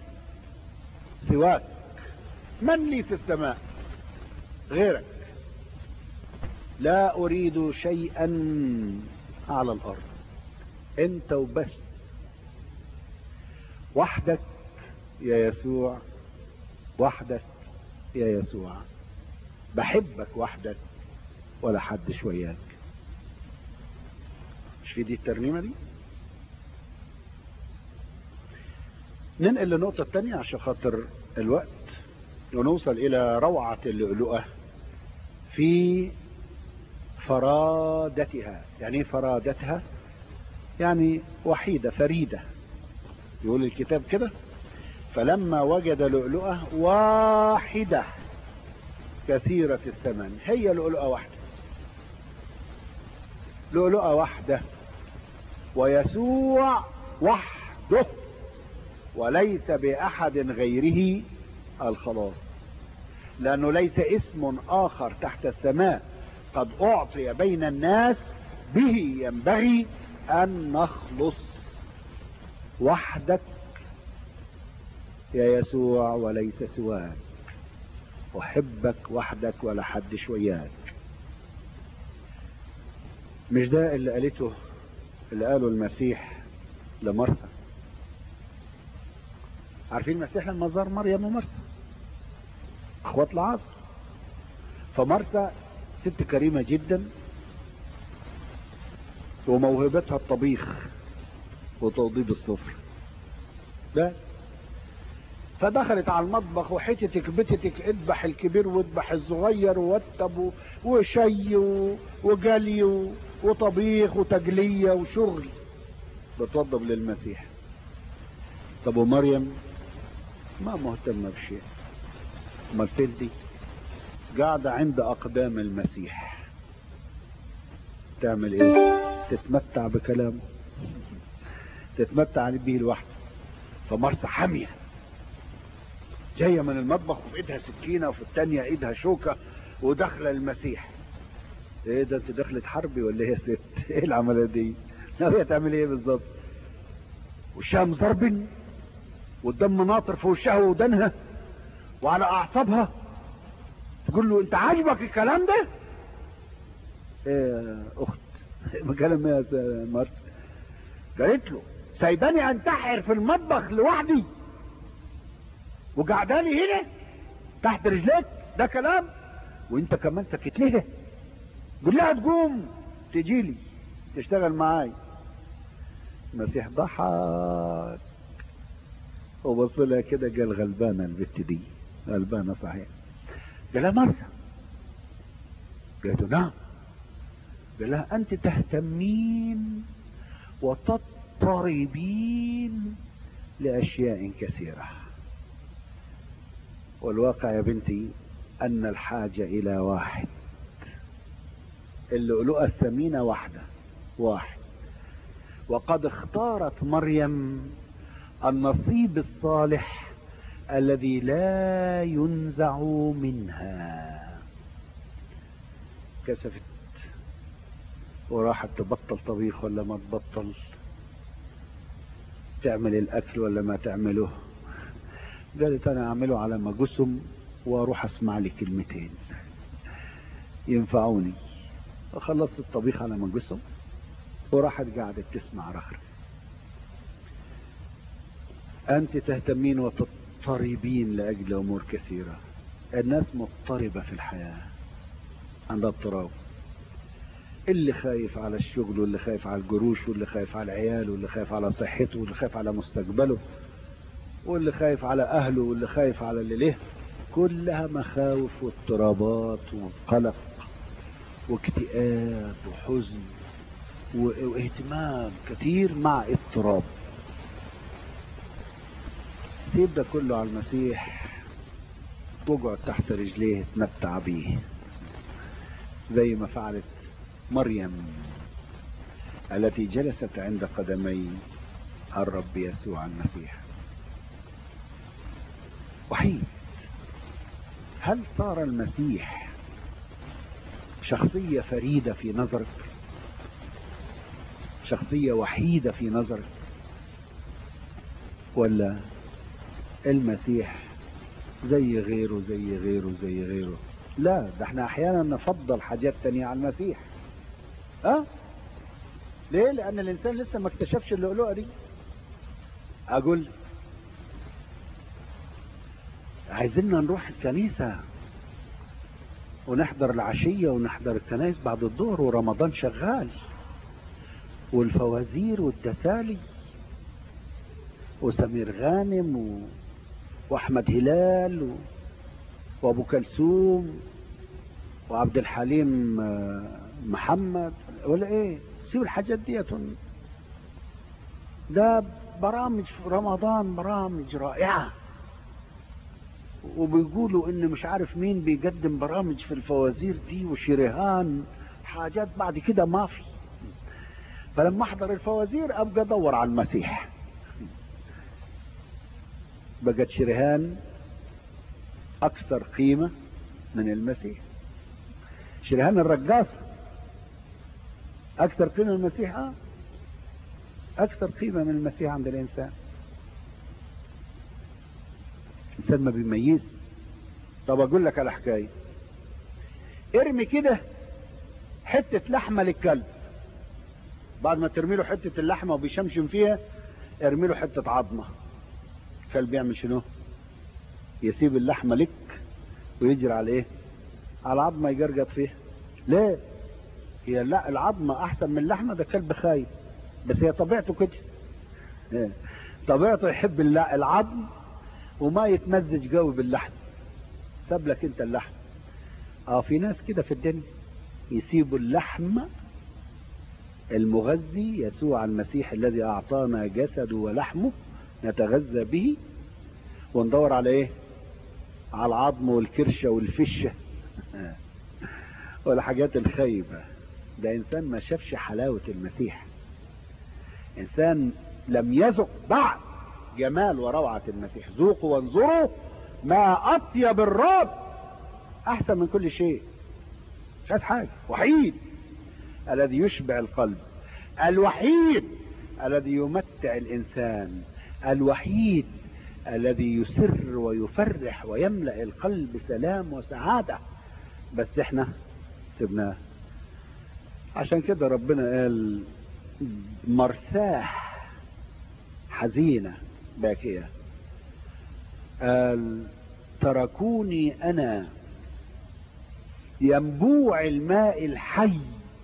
سواك من لي في السماء غيرك لا اريد شيئا على الارض انت وبس وحدك يا يسوع وحدك يا يسوع بحبك وحدك ولا حد شوياك مش في دي الترنيمه دي ننقل للنقطة الثانية عشان خاطر الوقت ونوصل إلى روعة اللؤلؤة في فرادتها يعني ايه فرادتها يعني وحيدة فريدة يقول الكتاب كده فلما وجد لؤلؤة واحدة كثيرة الثمن هي لؤلؤة واحدة لؤلؤة واحدة ويسوع وحده وليس بأحد غيره الخلاص لأنه ليس اسم آخر تحت السماء قد أعطي بين الناس به ينبغي أن نخلص وحدك يا يسوع وليس سواك أحبك وحدك ولا حد شوياك مش ده اللي قالته اللي قاله المسيح لمرثا عارفين المسيح لما زار مريم ومرسى اخوات العصر فمرسى ست كريمة جدا وموهبتها الطبيخ وتوضيب السفر لا فدخلت على المطبخ وحتتك بتتك اذبح الكبير واذبح الصغير ووتب وشي وجلي وطبيخ وتجلية وشغل بتوضب للمسيح طب ومريم ما مهتمة بشيء امال فين دي قاعدة عند اقدام المسيح تعمل ايه تتمتع بكلامه تتمتع به لوحده فمرسى حامية جاية من المطبخ وفي ايدها سكينة وفي التانية ايدها شوكة وداخلة المسيح ايه ده انت دخلت حربي ولا ايه يا ست ايه العملية دي ناوية تعمل ايه بالظبط وشها مزربن والدم ناطر في وشها ودانها وعلى اعصابها تقول له انت عاجبك الكلام ده ايه يا اخت كلام ايه يا مرت قالت له سايباني انتحر في المطبخ لوحدي وقعداني هنا تحت رجليك ده كلام وانت كمان سكت ليه قول لها تقوم تجي لي تشتغل معاي المسيح ضحك وبص لها كده قال غلبانة البت دي غلبانة صحيح قال لها مرسى قالت له نعم قال لها أنت تهتمين وتضطربين لأشياء كثيرة والواقع يا بنتي أن الحاجة إلى واحد اللؤلؤة الثمينة واحدة واحد وقد اختارت مريم النصيب الصالح الذي لا ينزع منها كسفت وراحت تبطل طبيخ ولا ما تبطل تعمل الاكل ولا ما تعمله قالت انا اعمله على ما جسم واروح اسمع لي كلمتين ينفعوني وخلصت الطبيخ على ما جسم وراحت قاعدة تسمع رخر أنت تهتمين وتضطربين لأجل أمور كثيرة الناس مضطربة في الحياة عندها اضطراب اللي خايف على الشغل واللي خايف على الجروش واللي خايف على العيال واللي خايف على صحته واللي خايف على مستقبله واللي خايف على أهله واللي خايف على اللي له كلها مخاوف واضطرابات وقلق واكتئاب وحزن واهتمام كثير مع اضطراب سيب ده كله على المسيح واقعد تحت رجليه تمتع بيه زي ما فعلت مريم التي جلست عند قدمي الرب يسوع المسيح وحيد هل صار المسيح شخصية فريدة في نظرك شخصية وحيدة في نظرك ولا المسيح زي غيره زي غيره زي غيره لا ده احنا احيانا نفضل حاجات تانية على المسيح ها ليه لان الانسان لسه ما اكتشفش اللؤلؤه دي اقول عايزيننا نروح الكنيسة ونحضر العشية ونحضر الكنائس بعد الظهر ورمضان شغال والفوازير والتسالي وسمير غانم و... واحمد هلال و... وابو كلثوم وعبد الحليم محمد ولا ايه سيب الحاجات ديت ده برامج في رمضان برامج رائعة وبيقولوا ان مش عارف مين بيقدم برامج في الفوازير دي وشريهان حاجات بعد كده ما في فلما احضر الفوازير ابقى ادور على المسيح بقت شريهان اكثر قيمة من المسيح شريهان الرقاصة اكثر قيمة من المسيح اه اكثر قيمة من المسيح عند الانسان الانسان ما بيميز طب اقول لك على حكايه ارمي كده حته لحمه للكلب بعد ما ترمي له حته اللحمه وبيشمشم فيها ارمي له حته عظمه الكلب يعمل شنو يسيب اللحمه لك ويجري على ايه على العظمه يجرجط فيها ليه هي لا العظمه احسن من اللحمه ده كلب خايف بس هي طبيعته كده طبيعته يحب العظم وما يتمزج قوي باللحم ساب لك انت اللحم اه في ناس كده في الدنيا يسيبوا اللحم المغذي يسوع المسيح الذي اعطانا جسده ولحمه نتغذى به وندور على ايه على العظم والكرشه والفشه والحاجات الخايبه ده انسان ما شافش حلاوه المسيح انسان لم يذق بعد جمال وروعة المسيح ذوقوا وانظروا ما أطيب الرب أحسن من كل شيء مش عايز حاجة وحيد الذي يشبع القلب الوحيد الذي يمتع الإنسان الوحيد الذي يسر ويفرح ويملأ القلب سلام وسعادة بس احنا سبناه عشان كده ربنا قال مرساح حزينة باكية قال تركوني أنا ينبوع الماء الحي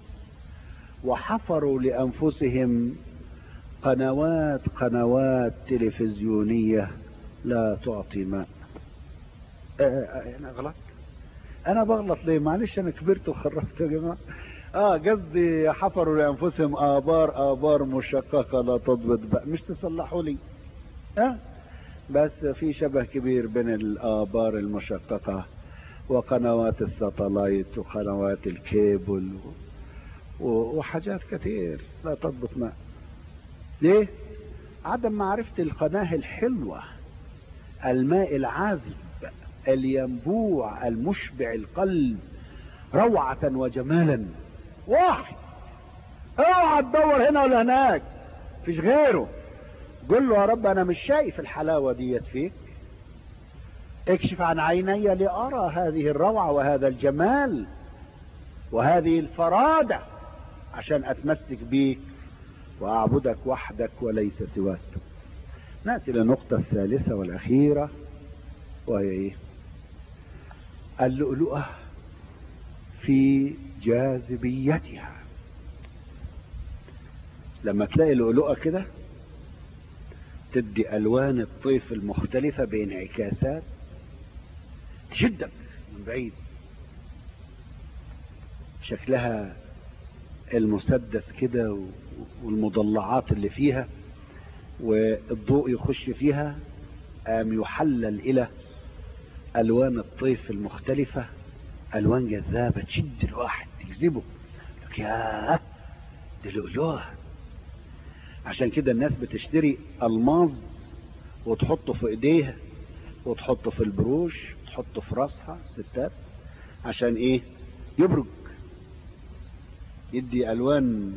وحفروا لأنفسهم قنوات قنوات تلفزيونية لا تعطي ماء أنا غلط أنا بغلط ليه معلش أنا كبرت وخرفت يا جماعة اه قصدي حفروا لانفسهم ابار ابار مشققه لا تضبط بقى مش تصلحوا لي اه بس في شبه كبير بين الابار المشققه وقنوات الساتلايت وقنوات الكيبل وحاجات كتير لا تضبط ماء ليه عدم معرفة القناة الحلوة الماء العذب الينبوع المشبع القلب روعة وجمالا واحد اوعى تدور هنا ولا هناك مفيش غيره قل له يا رب انا مش شايف الحلاوة ديت فيك اكشف عن عيني لارى هذه الروعة وهذا الجمال وهذه الفرادة عشان اتمسك بيك واعبدك وحدك وليس سواك ناتي للنقطة الثالثة والاخيرة وهي ايه اللؤلؤة في جاذبيتها لما تلاقي لؤلؤة كده تدي الوان الطيف المختلفة بانعكاسات تشدك من بعيد شكلها المسدس كده والمضلعات اللي فيها والضوء يخش فيها قام يحلل الى الوان الطيف المختلفة الوان جذابة تشد الواحد تجذبه لك يا دي لؤلؤة عشان كده الناس بتشتري الماظ وتحطه في ايديها وتحطه في البروش تحطه في راسها ستات عشان ايه يبرج يدي الوان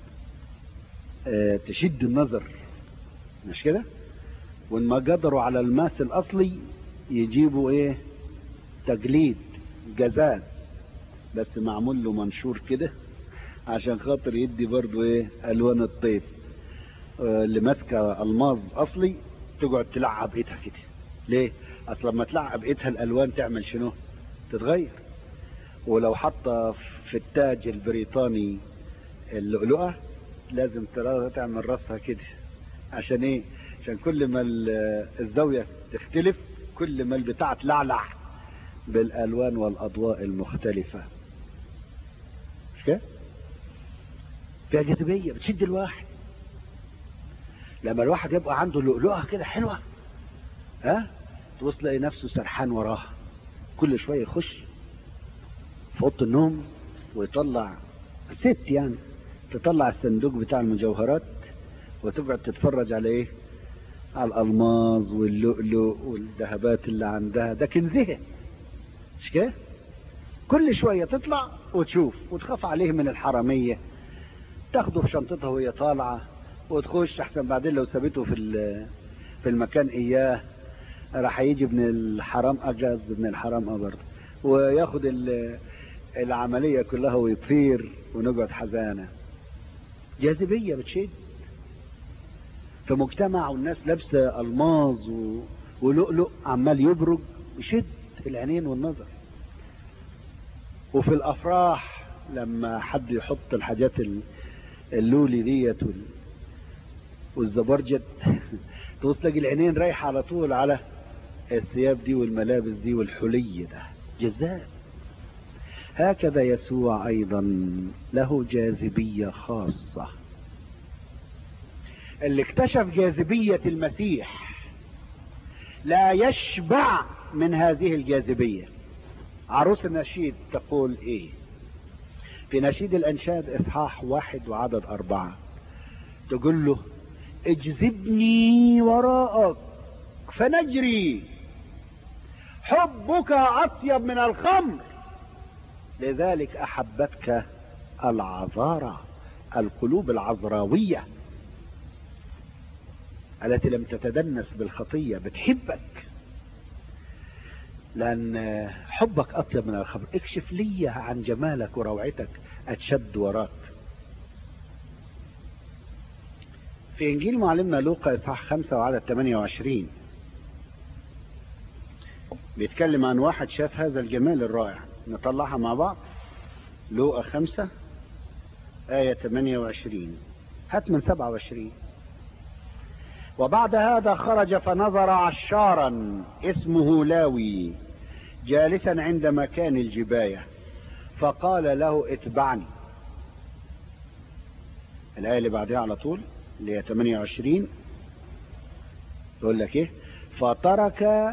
اه تشد النظر مش كده وان ما قدروا على الماس الاصلي يجيبوا ايه تجليد جزاز بس معمول له منشور كده عشان خاطر يدي برضو ايه الوان الطيف آه، اللي ماسكه الماظ اصلي تقعد تلعب ايدها كده ليه اصل لما تلعب ايدها الالوان تعمل شنو تتغير ولو حاطه في التاج البريطاني اللؤلؤه لازم ترى تعمل راسها كده عشان ايه عشان كل ما ال- الزاويه تختلف كل ما البتاع تلعلع بالالوان والاضواء المختلفه مش كده فيها جاذبيه بتشد الواحد لما الواحد يبقى عنده لؤلؤه كده حلوه ها تبص تلاقي نفسه سرحان وراها كل شويه يخش في اوضه النوم ويطلع ست يعني تطلع الصندوق بتاع المجوهرات وتقعد تتفرج على ايه على الالماظ واللؤلؤ والذهبات اللي عندها ده كنزها مش كده كل شويه تطلع وتشوف وتخاف عليه من الحراميه تاخده في شنطتها وهي طالعه وتخش احسن بعدين لو سابته في ال- في المكان اياه راح يجي ابن الحرام اجاز ابن الحرام اه برضه وياخد ال- العمليه كلها ويطير ونقعد حزانه جاذبيه بتشد في مجتمع والناس لابسه الماظ و- ولؤلؤ عمال يبرج يشد العينين والنظر وفي الافراح لما حد يحط الحاجات ال- اللولي ديت وال- والزبرجد تبص تلاقي العينين رايحه على طول على الثياب دي والملابس دي والحلي ده جذاب هكذا يسوع ايضا له جاذبيه خاصه اللي اكتشف جاذبيه المسيح لا يشبع من هذه الجاذبيه عروس النشيد تقول ايه في نشيد الانشاد اصحاح واحد وعدد اربعه تقول له اجذبني وراءك فنجري حبك اطيب من الخمر لذلك احبتك العذارى القلوب العذراويه التي لم تتدنس بالخطيه بتحبك لان حبك اطيب من الخمر اكشف لي عن جمالك وروعتك اتشد وراك في انجيل معلمنا لوقا اصحاح 5 وعدد 28 بيتكلم عن واحد شاف هذا الجمال الرائع نطلعها مع بعض لوقا 5 آية 28 هات من 27 وبعد هذا خرج فنظر عشارا اسمه لاوي جالسا عند مكان الجباية فقال له اتبعني الآية اللي بعدها على طول اللي هي 28 يقول لك ايه فترك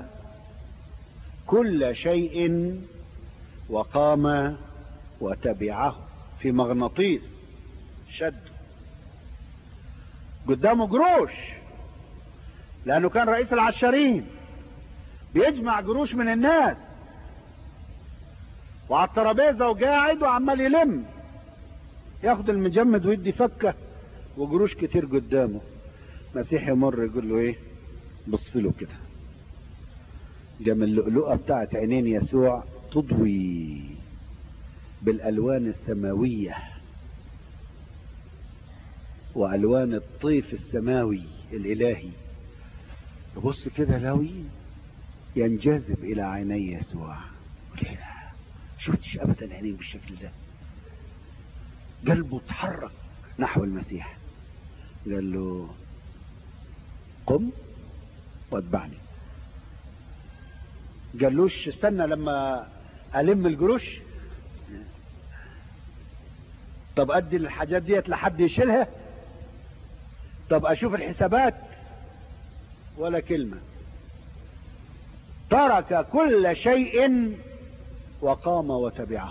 كل شيء وقام وتبعه في مغناطيس شد قدامه جروش لانه كان رئيس العشارين بيجمع جروش من الناس وعلى الترابيزه وقاعد وعمال يلم ياخد المجمد ويدي فكه وجروش كتير قدامه مسيح يمر يقول له ايه بص له كده جم اللؤلؤه بتاعت عينين يسوع تضوي بالالوان السماويه والوان الطيف السماوي الالهي يبص كده لاوي ينجذب الى عيني يسوع يقول ايه ده شفتش ابدا عينيه بالشكل ده قلبه اتحرك نحو المسيح قال له قم واتبعني قالوش استنى لما الم الجروش طب ادي الحاجات ديت لحد يشيلها طب اشوف الحسابات ولا كلمة ترك كل شيء وقام وتبعه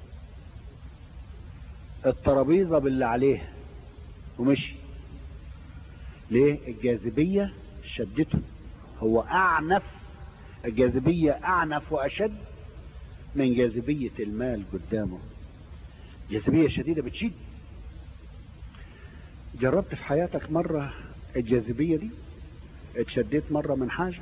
الترابيزة باللي عليها ومشي ليه الجاذبية شدته هو أعنف الجاذبية أعنف وأشد من جاذبية المال قدامه جاذبية شديدة بتشد جربت في حياتك مرة الجاذبية دي اتشديت مرة من حاجة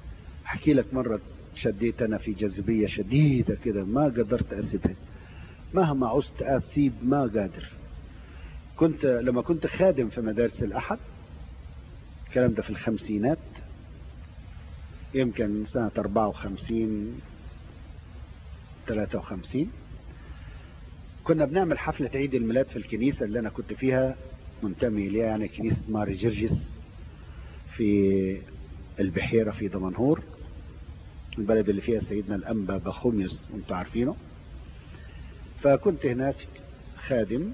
احكي لك مرة شديت انا في جاذبية شديدة كده ما قدرت اسيبها مهما عزت اسيب ما قادر كنت لما كنت خادم في مدارس الاحد الكلام ده في الخمسينات يمكن سنة 54 53 كنا بنعمل حفلة عيد الميلاد في الكنيسة اللي أنا كنت فيها منتمي ليها يعني كنيسة ماري جرجس في البحيرة في دمنهور البلد اللي فيها سيدنا الأنبا بخوميوس وانتم عارفينه فكنت هناك خادم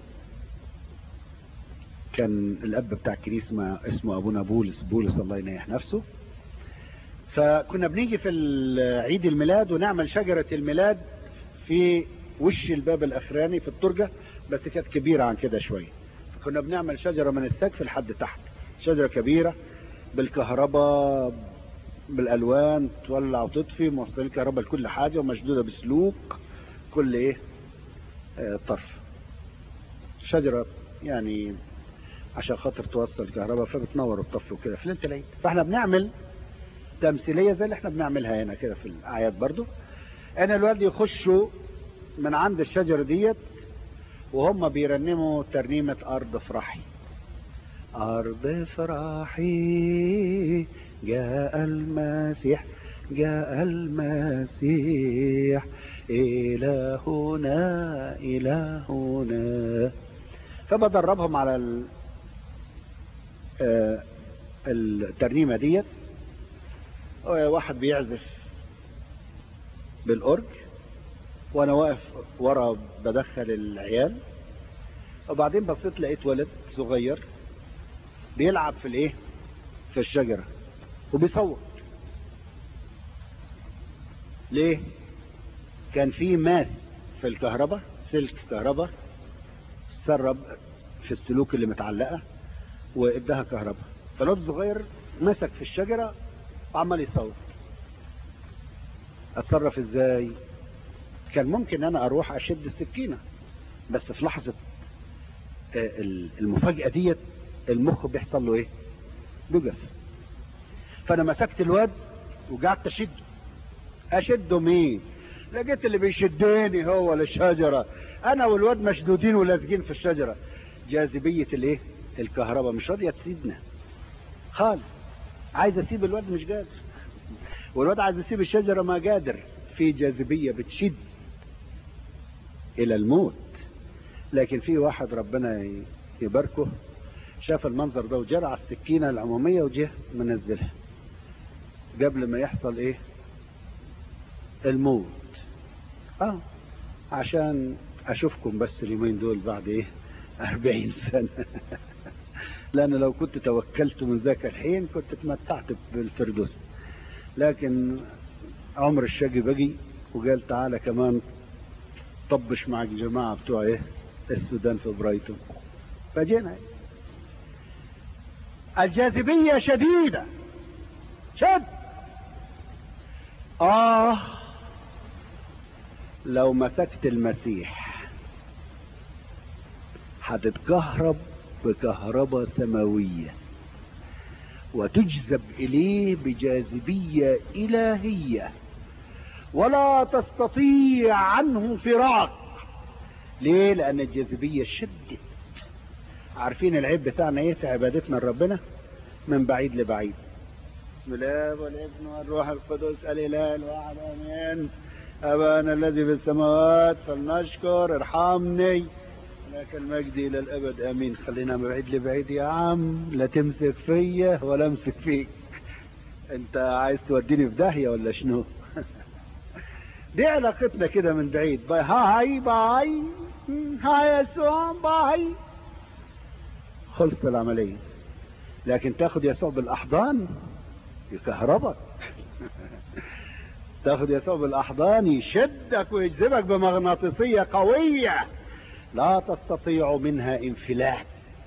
كان الأب بتاع الكنيسة ما اسمه أبونا بولس بولس الله ينيح نفسه فكنا بنيجي في عيد الميلاد ونعمل شجرة الميلاد في وش الباب الأخراني في الترجة بس كانت كبيرة عن كده شوية كنا بنعمل شجرة من السقف لحد تحت شجرة كبيرة بالكهرباء بالالوان تولع وتطفي موصلين الكهرباء لكل حاجه ومشدوده بسلوك كل ايه آه طرف شجره يعني عشان خاطر توصل الكهرباء فبتنور وتطفي وكده في ليله العيد فاحنا بنعمل تمثيليه زي اللي احنا بنعملها هنا كده في الاعياد برضو انا الوالد يخشوا من عند الشجره ديت وهم بيرنموا ترنيمه ارض فرحي أرض فرحي جاء المسيح جاء المسيح إلهنا إلهنا فبدربهم على ال... آه الترنيمة ديت واحد بيعزف بالأورج وأنا واقف ورا بدخل العيال وبعدين بصيت لقيت ولد صغير بيلعب في الايه في الشجرة وبيصوت ليه كان في ماس في الكهرباء سلك كهرباء سرب في السلوك اللي متعلقة واداها كهرباء فالواد الصغير مسك في الشجرة وعمال يصوت اتصرف ازاي كان ممكن انا اروح اشد السكينة بس في لحظة المفاجأة ديت المخ بيحصل له ايه بيقف فانا مسكت الواد وقعدت اشده اشده مين لقيت اللي بيشدني هو للشجرة انا والواد مشدودين ولازقين في الشجرة جاذبية الايه الكهرباء مش راضية تسيبنا خالص عايز اسيب الواد مش قادر والواد عايز يسيب الشجرة ما قادر في جاذبية بتشد الى الموت لكن في واحد ربنا يباركه شاف المنظر ده وجرى على السكينة العمومية وجه منزلها قبل ما يحصل ايه الموت اه عشان اشوفكم بس اليومين دول بعد ايه اربعين سنة لان لو كنت توكلت من ذاك الحين كنت اتمتعت بالفردوس لكن عمر الشقي بقي وقال تعالى كمان طبش مع الجماعة بتوع ايه السودان في برايتون فجينا الجاذبية شديدة شد آه لو مسكت المسيح هتتكهرب بكهرباء سماوية وتجذب إليه بجاذبية إلهية ولا تستطيع عنه فراق ليه لأن الجاذبية شدت عارفين العيب بتاعنا ايه في عبادتنا لربنا من بعيد لبعيد بسم الله والابن والروح القدس الاله الواحد امين ابانا الذي في السماوات فلنشكر ارحمني لك المجد الى الابد امين خلينا من بعيد لبعيد يا عم لا تمسك فيا ولا امسك فيك انت عايز توديني في داهيه ولا شنو دي علاقتنا كده من بعيد باي هاي باي هاي يسوع باي خلص العملية لكن تاخد يسوع بالأحضان يكهربك تاخد يسوع بالأحضان يشدك ويجذبك بمغناطيسية قوية لا تستطيع منها انفلات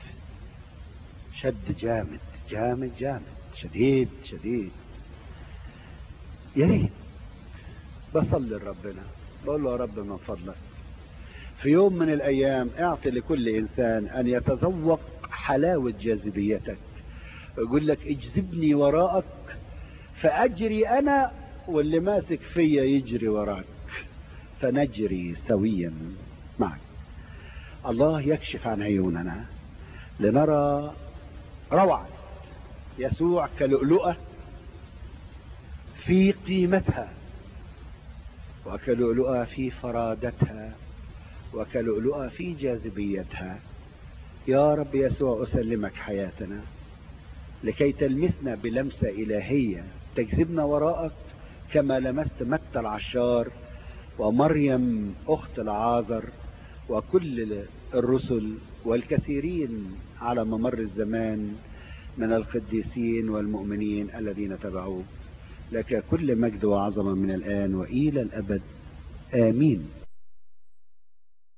شد جامد جامد جامد شديد شديد يا ريت بصلي لربنا بقول له يا رب من فضلك في يوم من الايام اعطي لكل انسان ان يتذوق حلاوة جاذبيتك يقول لك اجذبني وراءك فاجري انا واللي ماسك فيا يجري وراك فنجري سويا معي الله يكشف عن عيوننا لنرى روعة يسوع كلؤلؤة في قيمتها وكلؤلؤة في فرادتها وكلؤلؤة في جاذبيتها يا رب يسوع أسلمك حياتنا لكي تلمسنا بلمسة إلهية تجذبنا وراءك كما لمست متى العشار ومريم أخت العازر وكل الرسل والكثيرين على ممر الزمان من القديسين والمؤمنين الذين تبعوه لك كل مجد وعظمة من الآن وإلى الأبد آمين